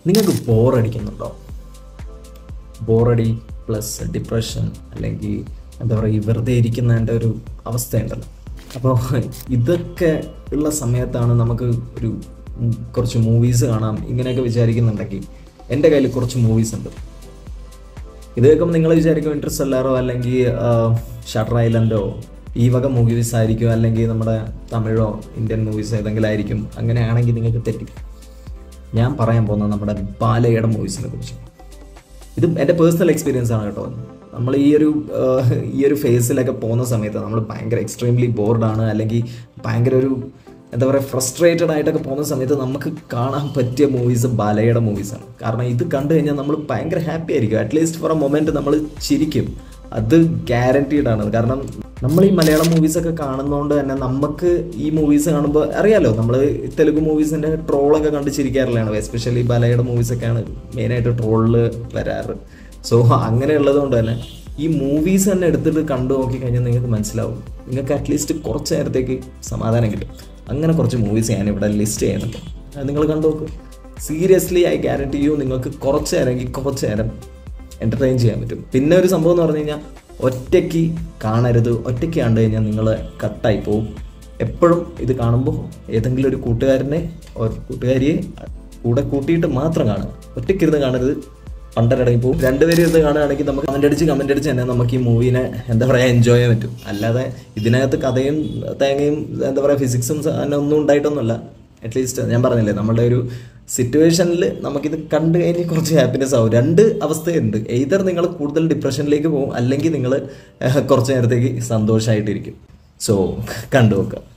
നിങ്ങൾക്ക് ബോറടിക്കുന്നുണ്ടോ ബോറടി plus depression അല്ലെങ്കിൽ എന്താ പറയുക ഈ വെറുതെ ഇരിക്കുന്നതിൻ്റെ ഒരു അവസ്ഥയുണ്ടല്ലോ അപ്പോൾ ഇതൊക്കെ ഉള്ള സമയത്താണ് നമുക്ക് ഒരു ഉം, കുറച്ച് മൂവീസ് കാണാം ഇങ്ങനെയൊക്കെ വിചാരിക്കുന്നുണ്ടെങ്കിൽ എൻ്റെ കയ്യിൽ കുറച്ച് മൂവീസ് ഉണ്ട് ഇത് കേൾക്കുമ്പോൾ നിങ്ങൾ വിചാരിക്കും ഇൻട്രസ്റ്റെല്ലാറോ അല്ലെങ്കിൽ ഷട്ടർ ഐലൻഡോ ഈ വക മൂവീസ് ആയിരിക്കും അല്ലെങ്കിൽ നമ്മുടെ തമിഴോ ഇന്ത്യൻ മൂവീസ് ഏതെങ്കിലും ആയിരിക്കും അങ്ങനെയാണെങ്കിൽ നിങ്ങൾക്ക് തെറ്റി ഞാൻ പറയാൻ പോകുന്നത് നമ്മുടെ ബാലയുടെ മൂവീസിനെ കുറിച്ച് ഇത് എൻ്റെ പേഴ്സണൽ എക്സ്പീരിയൻസ് ആണ് കേട്ടോ നമ്മൾ ഈ ഒരു ആഹ്, ഈ ഒരു ഫേസിലൊക്കെ പോകുന്ന സമയത്ത് നമ്മൾ ഭയങ്കര എക്സ്ട്രീംലി ബോർഡാണ് അല്ലെങ്കിൽ ഭയങ്കര ഒരു എന്താ പറയുക ഫ്രസ്ട്രേറ്റഡ് ആയിട്ടൊക്കെ പോകുന്ന സമയത്ത് നമുക്ക് കാണാൻ പറ്റിയ മൂവീസ് ബാലയുടെ മൂവീസാണ് കാരണം ഇത് കണ്ടു കഴിഞ്ഞാൽ നമ്മൾ ഭയങ്കര ഹാപ്പി ആയിരിക്കും അറ്റ്ലീസ്റ്റ് ഫോർ എ മൊമെൻറ്റ് നമ്മൾ ചിരിക്കും അത് ഗ്യാരണ്ടീഡ് ആണ് കാരണം നമ്മൾ ഈ മലയാളം മൂവീസൊക്കെ കാണുന്നതുകൊണ്ട് തന്നെ നമുക്ക് ഈ മൂവീസ് കാണുമ്പോൾ അറിയാലോ നമ്മൾ തെലുങ്ക് മൂവീസിൻ്റെ ട്രോളൊക്കെ കണ്ട് ചിരിക്കാറുള്ളതാണ് എസ്പെഷ്യലി ബാലയുടെ മൂവീസൊക്കെയാണ് മെയിനായിട്ട് ട്രോളിൽ വരാറ് സോ അങ്ങനെയുള്ളത് കൊണ്ട് തന്നെ ഈ മൂവീസ് തന്നെ എടുത്തിട്ട് കണ്ടു നോക്കി കഴിഞ്ഞാൽ നിങ്ങൾക്ക് മനസ്സിലാവും നിങ്ങൾക്ക് അറ്റ്ലീസ്റ്റ് കുറച്ച് നേരത്തേക്ക് സമാധാനം കിട്ടും അങ്ങനെ കുറച്ച് മൂവീസ് ഞാൻ ഇവിടെ ലിസ്റ്റ് ചെയ്യുന്നുണ്ട് അത് നിങ്ങൾ കണ്ടു നോക്ക് സീരിയസ്ലി ഐ ഗ്യാരണ്ടി യു നിങ്ങൾക്ക് കുറച്ച് നേരമെങ്കിൽ കുറച്ച് നേരം എൻ്റർടൈൻ ചെയ്യാൻ പറ്റും പിന്നെ ഒരു സംഭവം എന്ന് പറഞ്ഞു കഴിഞ്ഞാൽ ഒറ്റയ്ക്ക് കാണരുത് ഒറ്റയ്ക്ക് കണ്ടു കഴിഞ്ഞാൽ നിങ്ങൾ കട്ടായി പോവും എപ്പോഴും ഇത് കാണുമ്പോൾ ഏതെങ്കിലും ഒരു കൂട്ടുകാരനെ ഒരു കൂട്ടുകാരിയെ കൂടെ കൂട്ടിയിട്ട് മാത്രം കാണുക ഒറ്റയ്ക്കിരുന്ന് കാണരുത് പണ്ടരടങ്ങി പോകും രണ്ടുപേരും ഇരുന്ന് കാണുകയാണെങ്കിൽ നമുക്ക് കമൻ്റ് അടിച്ച് കമൻ്റ് അടിച്ച് തന്നെ നമുക്ക് ഈ മൂവീനെ എന്താ പറയുക എൻജോയ് ചെയ്യാൻ പറ്റും അല്ലാതെ ഇതിനകത്ത് കഥയും തേങ്ങയും എന്താ പറയുക ഫിസിക്സും അങ്ങനെ ഒന്നും ഉണ്ടായിട്ടൊന്നുമല്ല അറ്റ്ലീസ്റ്റ് ഞാൻ പറഞ്ഞില്ലേ നമ്മുടെ ഒരു സിറ്റുവേഷനിൽ നമുക്കിത് കണ്ടു കഴിഞ്ഞ് കുറച്ച് ഹാപ്പിനെസ് ആവും രണ്ട് അവസ്ഥയുണ്ട് എയ്തർ നിങ്ങൾ കൂടുതൽ ഡിപ്രഷനിലേക്ക് പോകും അല്ലെങ്കിൽ നിങ്ങൾ കുറച്ച് നേരത്തേക്ക് സന്തോഷമായിട്ടിരിക്കും സോ കണ്ടു നോക്കുക